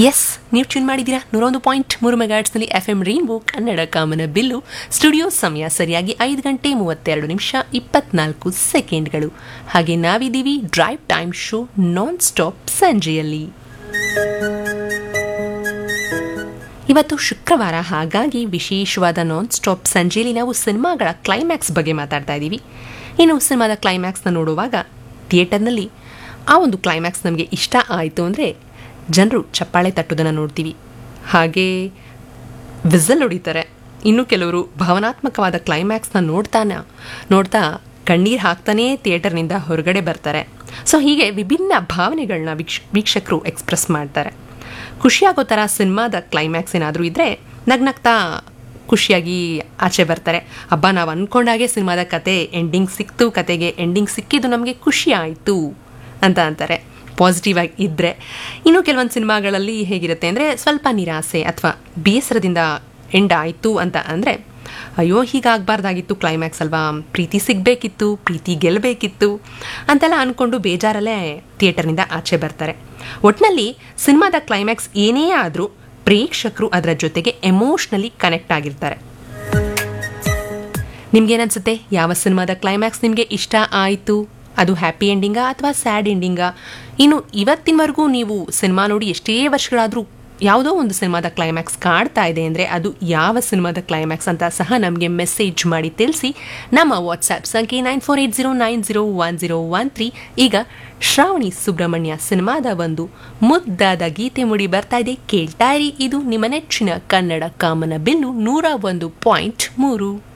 S ನೀವು tune ಮಾಡಿದ್ದೀರಾ ನೂರೊಂದು ಪಾಯಿಂಟ್ ಮೂರು ಮೆಗಾಟ್ಸ್ನಲ್ಲಿ ಎಫ್ ಎಂ ರೈನ್ಬೋ ಕನ್ನಡ ಕಾಮನ ಬಿಲ್ಲು ಸ್ಟುಡಿಯೋ ಸಮಯ ಸರಿಯಾಗಿ ಐದು ಗಂಟೆ ಮೂವತ್ತೆರಡು ನಿಮಿಷ ಇಪ್ಪತ್ನಾಲ್ಕು ಸೆಕೆಂಡ್ಗಳು ಹಾಗೆ ನಾವಿದ್ದೀವಿ drive time show non stop ಸಂಜೆಯಲ್ಲಿ ಇವತ್ತು ಶುಕ್ರವಾರ ಹಾಗಾಗಿ ವಿಶೇಷವಾದ ನಾನ್ ಸ್ಟಾಪ್ ಸಂಜೆಯಲ್ಲಿ ನಾವು ಸಿನಿಮಾಗಳ ಕ್ಲೈಮ್ಯಾಕ್ಸ್ ಬಗ್ಗೆ ಮಾತಾಡ್ತಾ ಇದ್ದೀವಿ ಇನ್ನು ಸಿನಿಮಾದ ಕ್ಲೈಮ್ಯಾಕ್ಸ್ನ ನೋಡುವಾಗ ಥಿಯೇಟರ್ನಲ್ಲಿ ಆ ಒಂದು ಕ್ಲೈಮ್ಯಾಕ್ಸ್ ನಮಗೆ ಇಷ್ಟ ಆಯಿತು ಅಂದರೆ ಜನರು ಚಪ್ಪಾಳೆ ತಟ್ಟೋದನ್ನು ನೋಡ್ತೀವಿ ಹಾಗೆ ವಿಸಲ್ ಹೊಡಿತಾರೆ ಇನ್ನು ಕೆಲವರು ಭಾವನಾತ್ಮಕವಾದ ಕ್ಲೈಮ್ಯಾಕ್ಸ್ನ ನೋಡ್ತಾನ ನೋಡ್ತಾ ಕಣ್ಣೀರು ಹಾಕ್ತಾನೇ ಥಿಯೇಟರ್ನಿಂದ ಹೊರಗಡೆ ಬರ್ತಾರೆ ಸೊ ಹೀಗೆ ವಿಭಿನ್ನ ಭಾವನೆಗಳನ್ನ ವೀಕ್ಷ ವೀಕ್ಷಕರು ಎಕ್ಸ್ಪ್ರೆಸ್ ಮಾಡ್ತಾರೆ ಖುಷಿಯಾಗೋ ಥರ ಸಿನಿಮಾದ ಕ್ಲೈಮ್ಯಾಕ್ಸ್ ಏನಾದರೂ ಇದ್ದರೆ ನಗ್ನಗ್ತಾ ಖುಷಿಯಾಗಿ ಆಚೆ ಬರ್ತಾರೆ ಹಬ್ಬ ನಾವು ಅಂದ್ಕೊಂಡಾಗೆ ಸಿನಿಮಾದ ಕತೆ ಎಂಡಿಂಗ್ ಸಿಕ್ತು ಕತೆಗೆ ಎಂಡಿಂಗ್ ಸಿಕ್ಕಿದ್ದು ನಮಗೆ ಖುಷಿ ಆಯಿತು ಅಂತ ಅಂತಾರೆ ಪಾಸಿಟಿವ್ ಆಗಿ ಇದ್ದರೆ ಇನ್ನು ಕೆಲವೊಂದು ಸಿನಿಮಾಗಳಲ್ಲಿ ಹೇಗಿರುತ್ತೆ ಅಂದರೆ ಸ್ವಲ್ಪ ನಿರಾಸೆ ಅಥವಾ ಬೇಸರದಿಂದ ಎಂಡ್ ಆಯಿತು ಅಂತ ಅಂದರೆ ಅಯ್ಯೋ ಹೀಗಾಗಬಾರ್ದಾಗಿತ್ತು ಕ್ಲೈಮ್ಯಾಕ್ಸ್ ಅಲ್ವಾ ಪ್ರೀತಿ ಸಿಗಬೇಕಿತ್ತು ಪ್ರೀತಿ ಗೆಲ್ಲಬೇಕಿತ್ತು ಅಂತೆಲ್ಲ ಅಂದ್ಕೊಂಡು ಬೇಜಾರಲ್ಲೇ ಥಿಯೇಟರ್ನಿಂದ ಆಚೆ ಬರ್ತಾರೆ ಒಟ್ಟಿನಲ್ಲಿ ಸಿನಿಮಾದ ಕ್ಲೈಮ್ಯಾಕ್ಸ್ ಏನೇ ಆದರೂ ಪ್ರೇಕ್ಷಕರು ಅದರ ಜೊತೆಗೆ ಎಮೋಷ್ನಲಿ ಕನೆಕ್ಟ್ ಆಗಿರ್ತಾರೆ ನಿಮ್ಗೇನನ್ಸುತ್ತೆ ಯಾವ ಸಿನಿಮಾದ ಕ್ಲೈಮ್ಯಾಕ್ಸ್ ನಿಮಗೆ ಇಷ್ಟ ಆಯಿತು ಅದು ಹ್ಯಾಪಿ ಎಂಡಿಂಗಾ ಅಥವಾ ಸ್ಯಾಡ್ ಎಂಡಿಂಗಾ ಇನ್ನು ಇವತ್ತಿನವರೆಗೂ ನೀವು ಸಿನಿಮಾ ನೋಡಿ ಎಷ್ಟೇ ವರ್ಷಗಳಾದರೂ ಯಾವುದೋ ಒಂದು ಸಿನಿಮಾದ ಕ್ಲೈಮ್ಯಾಕ್ಸ್ ಕಾಡ್ತಾ ಇದೆ ಅಂದರೆ ಅದು ಯಾವ ಸಿನಿಮಾದ ಕ್ಲೈಮ್ಯಾಕ್ಸ್ ಅಂತ ಸಹ ನಮಗೆ ಮೆಸೇಜ್ ಮಾಡಿ ತಿಳಿಸಿ ನಮ್ಮ ವಾಟ್ಸ್ಆ್ಯಪ್ ಸಂಖ್ಯೆ nine four eight zero nine zero one zero one three ಈಗ ಶ್ರಾವಣಿ ಸುಬ್ರಹ್ಮಣ್ಯ ಸಿನಿಮಾದ ಒಂದು ಮುದ್ದಾದ ಗೀತೆ ಮುಡಿ ಬರ್ತಾ ಇದೆ ಕೇಳ್ತಾ ಇರಿ ಇದು ನಿಮ್ಮ ನೆಚ್ಚಿನ ಕನ್ನಡ ಕಾಮನ ಬಿಲ್ಲು ನೂರ ಒಂದು ಪಾಯಿಂಟ್ ಮೂರು